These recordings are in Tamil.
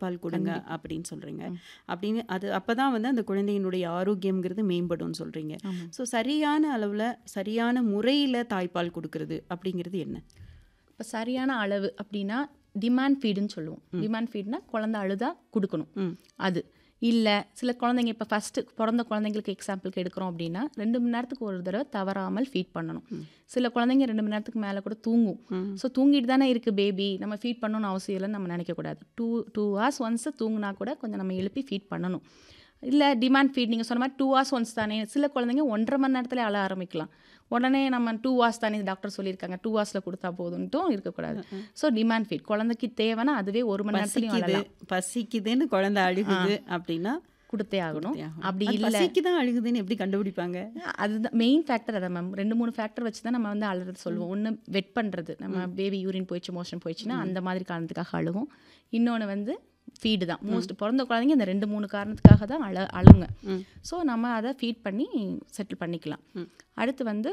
தாய்ப்பால் கொடுங்க கண்டிப்பா. அப்படின்னு சொல்றீங்க. ம். அப்படின்னு அது அப்பதான் வந்து அந்த குழந்தையினுடைய ஆரோக்கியம்ங்கிறது மேம்படும்னு சொல்றீங்க. ஆமா. ஸோ சரியான அளவுல, சரியான முறையில தாய்ப்பால் குடுக்குறது அப்படிங்கிறது என்ன? இப்ப சரியான அளவு அப்படின்னா, டிமாண்ட் ஃபீடுன்னு சொல்லுவோம். ம். டிமாண்ட் ஃபீட்னா குழந்தை அழுதா குடுக்கணும். ம். அது. இல்ல சில குழந்தைங்க இப்ப ஃபர்ஸ்ட்டு பொறந்த குழந்தைங்களுக்கு எக்ஸாம்பிளுக்கு எடுக்கிறோம் அப்படின்னா, 2 மணி நேரத்துக்கு ஒரு தடவ தவறாமல் ஃபீட் பண்ணணும். ம். சில குழந்தைங்க 2 மணி நேரத்துக்கு மேல கூட தூங்கும். ம். ஸோ தூங்கிட்டு தானே இருக்கு பேபி. நம்ம ஃபீட் பண்ணணும்னு அவசியம் இல்லைன்னு நம்ம நினைக்கக்கூடாது. 2 2 ஹார்ஸ் ஒன்ஸ் தூங்குனா கூட கொஞ்சம் நம்ம எழுப்பி ஃபீட் பண்ணணும். இல்ல டிமாண்ட் ஃபீட் நீங்க சொன்ன மாரி 2 ஹார்ஸ் ஒன்ஸ் தானே. சில குழந்தைங்க 1 1/2 மணி நேரத்திலே அழ ஆரம்பிக்கலாம். உடனே நம்ம 2 ஹார்ஸ் தானே டாக்டர் சொல்லியிருக்காங்க. 2 ஹார்ஸ்ல குடுத்தா போதும்ன்ட்டும் இருக்கக்கூடாது. அ, அ. ஸோ டிமாண்ட் ஃபீட் குழந்தைக்கு தேவைன்னா அதுவே 1 மணி நேரத்துலயும் பசிக்குது அழலாம். பசிக்குதுன்னு குழந்தை ஆ. அழுகுது அப்படின்னா குடுத்தே ஆகணும். குடுத்தே ஆகணும். அப்படி அது இல்ல பசிக்கு தான் அழுகுதுன்னு எப்படி கண்டுபிடிப்பாங்க? அதுதான் மெயின் ஃபேக்டர் அதான் மேம். 2, 3 ஃபேக்டர் வச்சு தான் நம்ம வந்து அழுறது சொல்லுவோம். ஒண்ணு வெட் பண்றது. நம்ம ம். பேபி யூரின் போயிடுச்சு, மோஷன் போயிடுச்சுன்னா ம். அந்த மாதிரி காரணத்துக்காக அழுகும். இன்னொன்னு வந்து ஃபீடு தான். ம். மோஸ்ட் பொறந்த குழந்தைங்க இந்த 2, 3 காரணத்துக்காக தான் அழ அழுங்க. ம். ஸோ நம்ம அத ஃபீட் பண்ணி செட்டில் பண்ணிக்கலாம். ம். அடுத்து வந்து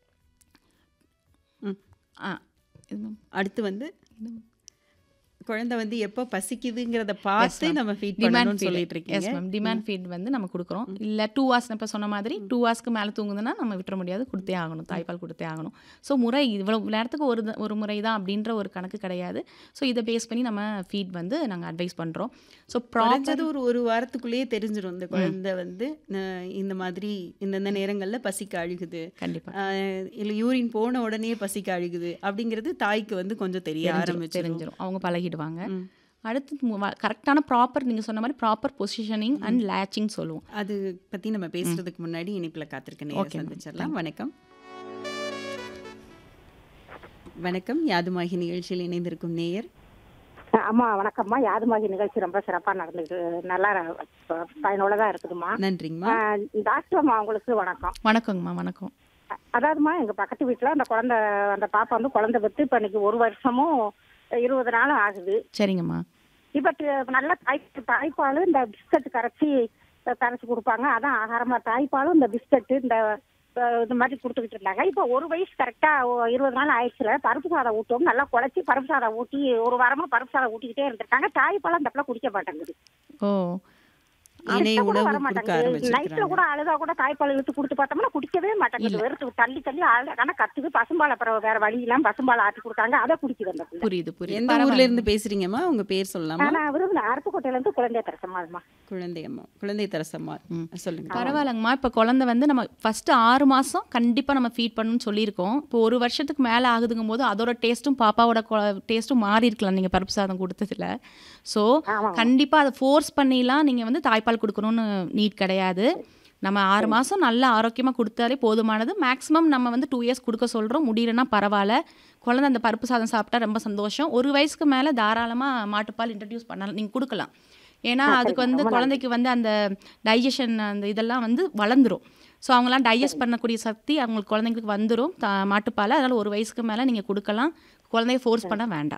ம். ஆ இது மேம். அடுத்து வந்து இது மேம். குழந்தை வந்து எப்போ பசிக்குதுங்கிறத எஸ் பார்த்து மேம். நம்ம ஃபீட் டிமாண்ட் பண்ணணும்னு ஃபீடு. சொல்லிட்டு எஸ் இருக்கீங்க. மேம். ம். டிமாண்ட் ஃபீட் வந்து நம்ம குடுக்குறோம். ம். இல்ல 2 ஹார்ஸ் நான் இப்ப சொன்ன மாதிரி ம். 2 ஹார்ஸ்க்கு மேல தூங்குதுன்னா நம்ம விட்டுற முடியாது. குடுத்தே ஆகணும். ம். தாய்ப்பால் குடுத்தே ஆகணும். ஸோ முறை இவ்வளவு நேரத்துக்கு ஒரு த ஒரு முறை தான் அப்படின்ற ஒரு கணக்கு கிடையாது. ஸோ இத பேஸ் பண்ணி நம்ம ஃபீட் வந்து நாங்க அட்வைஸ் பண்றோம். ஸோ குறைஞ்சது ப்ராப்பர் ஒரு ஒரு வாரத்துக்குள்ளேயே தெரிஞ்சிரும். இந்த ம். குழந்தை வந்து ந இந்த மாதிரி இந்தந்த நேரங்கள்ல பசிக்க அழுகுது. கண்டிப்பா. அ இல்ல யூரின் போன உடனே பசிக்க அழுகுது. அப்படிங்கிறது தாய்க்கு வந்து கொஞ்சம் தெரிய தெரிஞ்சிரும் ஆரம்பிச்சிரும். தெரிஞ்சிரும். அவங்க பழகிடுவாங்க. ம். அடுத்து மு வ கரெக்ட்டான ப்ராப்பர் நீங்க சொன்ன மாரி proper positioning and hmm. Latching சொல்லுவோம். அது பத்தி நம்ம ம். பேசுறதுக்கு முன்னாடி இணைப்புல காத்திருக்க நேயரை ஓகே மேம். சந்திச்சிடலாம். தேங்க் வணக்கம். வணக்கம். யாதுமாகி நிகழ்ச்சியில் இணைந்திருக்கும் நேயர். அம்மா வணக்கம்மா யாதுமாகி நிகழ்ச்சி ரொம்ப சிறப்பா நடந்துட்டு நல்லா ப- பயனுள்ளதா இருக்குதும்மா நன்றிங்கம்மா. ஆஹ் டாக்டர் அம்மா உங்களுக்கு வணக்கம் வணக்கங்கம்மா. வணக்கம். அ- அதாவதும்மா எங்க பக்கத்து வீட்டுல அந்த குழந்தை அந்த பாப்பா வந்து குழந்தை பெற்று இப்ப இன்னைக்கு ஒரு வருஷமும் இருபது நாளும் ஆகுது சரிங்கம்மா. இப்ப ட- நல்ல தாய் தாய்ப்பால் இந்த பிஸ்கட் கரைச்சி அஹ், கரைச்சி கொடுப்பாங்க அதான் ஆகாரமா தாய்ப்பாலும் இந்த பிஸ்கட் இந்த அஹ், இது மாதிரி கொடுத்துக்கிட்டு இருந்தாங்க இப்போ ஒரு வயசு கரெக்டா இருபது நாள் ஆயிடுச்சுல பருப்பு சாதம் ஊட்டும் நல்லா குழச்சி பருப்பு சாதம் ஊட்டி ஒரு வாரமா பருப்பு சாதம் ஊட்டிக்கிட்டே இருந்திருக்காங்க தாய்ப்பால் அந்த பிள்ளை குடிக்க மாட்டேங்குது ஓ! இணை கிட்ட கூட உணவு வர கொடுக்க மாட்டேங்குது நைட்ல ஆரம்பிச்சிருக்கிறாங்க. கூட அழுதா கூட தாய்ப்பால் இழுத்து கொடுத்து பார்த்தோம்னா குடிக்கவே மாட்டேங்குது இல்ல. வெறுத்து தள்ளி தள்ளி அழ ஆனா கத்துது பசும்பால் அப்புறம் வேற வழி இல்லாம பசும்பால் ஆட்டி கொடுத்தாங்க அதை குடிக்குது அந்த பிள்ளை புரியுது புரியுது. எந்த ஊர்ல இருந்து பரவாயில்லம்மா. பேசுறீங்கம்மா? உங்க பேர் சொல்லலாமா? ஆனா விருதுல அருப்புக்கோட்டையில இருந்து குழந்தை தரசமாதுமா குழந்தை அம்மா. குழந்தை தரசம்மா. ம். சொல்லுங்க. பரவாயில்லங்கம்மா. இப்போ குழந்தை வந்து நம்ம ஃபர்ஸ்ட்டு 6 மாசம் கண்டிப்பா நம்ம ஃபீட் பண்ணணும்னு சொல்லியிருக்கோம். இப்போ ஒரு வருஷத்துக்கு மேல ஆகுதுங்கும்போது அதோட டேஸ்ட்டும் பாப்பாவோட கொ டேஸ்ட்டும் மாறி இருக்கலாம் நீங்க பருப்பு சாதம் குடுத்ததுல. ஸோ ஆமாம்மா கண்டிப்பா அத ஃபோர்ஸ் பண்ணிலாம் நீங்க வந்து தாய்ப்பால் குடுக்கணும்னு நீட் கிடையாது. நம்ம 6 சரி மாசம் நல்லா ஆரோக்கியமா குடுத்தாலே போதுமானது. மேக்ஸிமம் நம்ம வந்து 2 இயர்ஸ் குடுக்க சொல்றோம். முடியலன்னா பரவால்ல. குழந்தை அந்த பருப்பு சாதம் சாப்பிட்டா ரொம்ப சந்தோஷம். ஒரு வயசுக்கு மேல தாராளமா மாட்டுப்பால் இன்ட்ரோடியூஸ் பண்ணலாம். நீங்க குடுக்கலாம். ஏன்னா ஆ அதுக்கு சரிம்மா வந்து ரொம்ப நன்றி குழந்தைக்கு வந்து அந்த டைஜஷன் அந்த இதெல்லாம் வந்து வளர்ந்துரும். ஸோ அவங்கலாம் டைஜஸ்ட் சரி பண்ணக்கூடிய சக்தி அவங்களுக்கு குழந்தைங்களுக்கு வந்துரும். த மாட்டுப்பால. அதனால ஒரு வயசுக்கு மேல நீங்க குடுக்கலாம். குழந்தைய ஃபோர்ஸ் சரி பண்ண வேண்டாம்.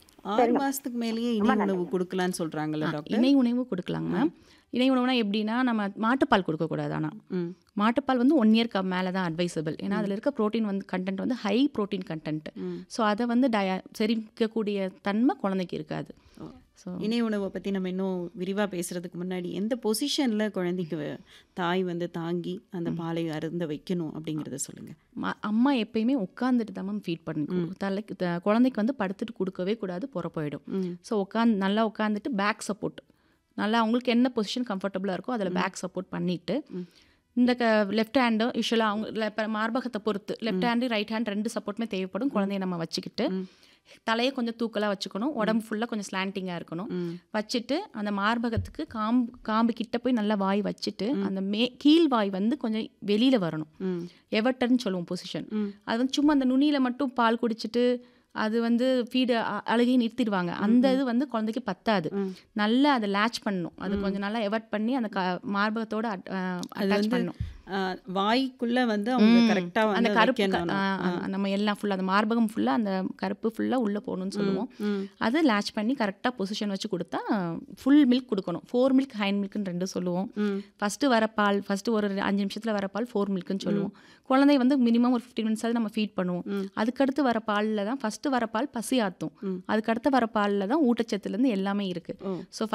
6 சரிம்மா மாசத்துக்கு மேலேயே இணை ரொம்ப உணவு நன்றிம்மா கொடுக்கலான்னு சொல்றாங்கல்ல ஆ டாக்டர்? இணை உணவு குடுக்கலாங்க ம். மேம். இணை உணவுனா எப்படின்னா, நம்ம மாட்டுப்பால் குடுக்கக்கூடாது ஆனா. ம். மாட்டுப்பால் வந்து 1 இயர்க்கு மேல தான் அட்வைசபிள். ஏன்னா ம். அதில இருக்க புரோட்டீன் வந்து கன்டென்ட் வந்து ஹை புரோட்டீன் கன்டென்ட். ம். ஸோ அத வந்து டய செரிக்கக்கூடிய தன்மை குழந்தைக்கு இருக்காது. ஓ. ஸோ இணை உணவை பத்தி நம்ம இன்னும் விரிவா பேசுறதுக்கு முன்னாடி எந்த பொசிஷன்ல குழந்தைக்கு வ- தாய் வந்து தாங்கி அந்த ம். பாலை அருந்த வைக்கணும் அப்படிங்கறத சொல்லுங்க. ம அம்மா எப்பயுமே உட்காந்துட்டு தான் மேம் ஃபீட் பண்ணி ம். கொடு தலைக்கு த குழந்தைக்கு வந்து படுத்துட்டு குடுக்கவே கூடாது. புற போயிடும். ம். ஸோ உட்காந்து நல்லா உட்காந்துட்டு பேக் சப்போர்ட். நல்லா அவங்களுக்கு என்ன பொசிஷன் கம்ஃபர்டபுளா இருக்கோ அதில ம். பேக் சப்போர்ட் பண்ணிட்டு, ம். இந்த க லெஃப்ட் ஹேண்டு யூசுவலா அவங்க ல இப்ப மார்பகத்த பொறுத்து லெஃப்ட் ம். ஹேண்டு, ரைட் ஹேண்ட் 2 சப்போர்ட்டுமே தேவைப்படும். ம். குழந்தைய நம்ம வச்சுக்கிட்டு, ம். தலைய கொஞ்சம் தூக்கலா வச்சுக்கணும். ம். உடம்பு ஃபுல்லா கொஞ்சம் ஸ்லாண்டிங்கா இருக்கணும். ம். வச்சுட்டு அந்த மார்பகத்துக்கு காம்பு காம்பு கிட்ட போய் நல்லா வாய் வச்சுட்டு, ம். அந்த மே கீழ் வாய் வந்து கொஞ்சம் வெளியில வரணும். ம். எவட்டர்ன்னு சொல்லுவோம் பொசிஷன். ம். அது வந்து சும்மா அந்த நுனியில மட்டும் பால் குடிச்சிட்டு, அது வந்து ஃபீடு அ அழுகைய நிறுத்திடுவாங்க. ம். அந்த ம். இது வந்து குழந்தைக்கு பத்தாது. ம். நல்லா அத லேட்ச் பண்ணணும். அது ம். கொஞ்சம் நல்லா எவர்ட் பண்ணி அந்த க மார்பகத்தோட அட் அ அது அட்டாச் வந்து பண்ணணும். அ, வாய்க்குள்ள வந்து அவங்க ம். கரெக்டா அந்த வந்து கருப்பு க வைக்கணும். அ ஆ. அ நம்ம எல்லாம் ஃபுல்லா அந்த மார்பகம் ஃபுல்லா அந்த கருப்பு ஃபுல்லா உள்ள போகணும்னு ம். சொல்லுவோம். ம். அது லேட்ச் பண்ணி கரெக்ட்டா பொசிஷன் வச்சு குடுத்தா, ஃபுல் மில்க் குடுக்கணும். 4 மில்க், ஹைண்ட் மில்க்ன்னு 2 சொல்லுவோம். ம். ஃபர்ஸ்ட்டு வர பால் ஃபர்ஸ்ட்டு ஒரு 5 நிமிஷத்துல வர பால் 4 மில்க்ன்னு ம். சொல்லுவோம். குழந்தை வந்து மினிமம் ஒரு 15 மினிட்ஸாவது நம்ம ஃபீட் பண்ணுவோம். ம். அதுக்கடுத்து வர பால்ல தான் ஃபர்ஸ்ட்டு வர பால் பசி ஆத்தும். ம். அதுக்கடுத்து வர பால்ல தான் ஊட்டச்சத்துலேருந்து எல்லாமே இருக்கு. ஓ. ஸோ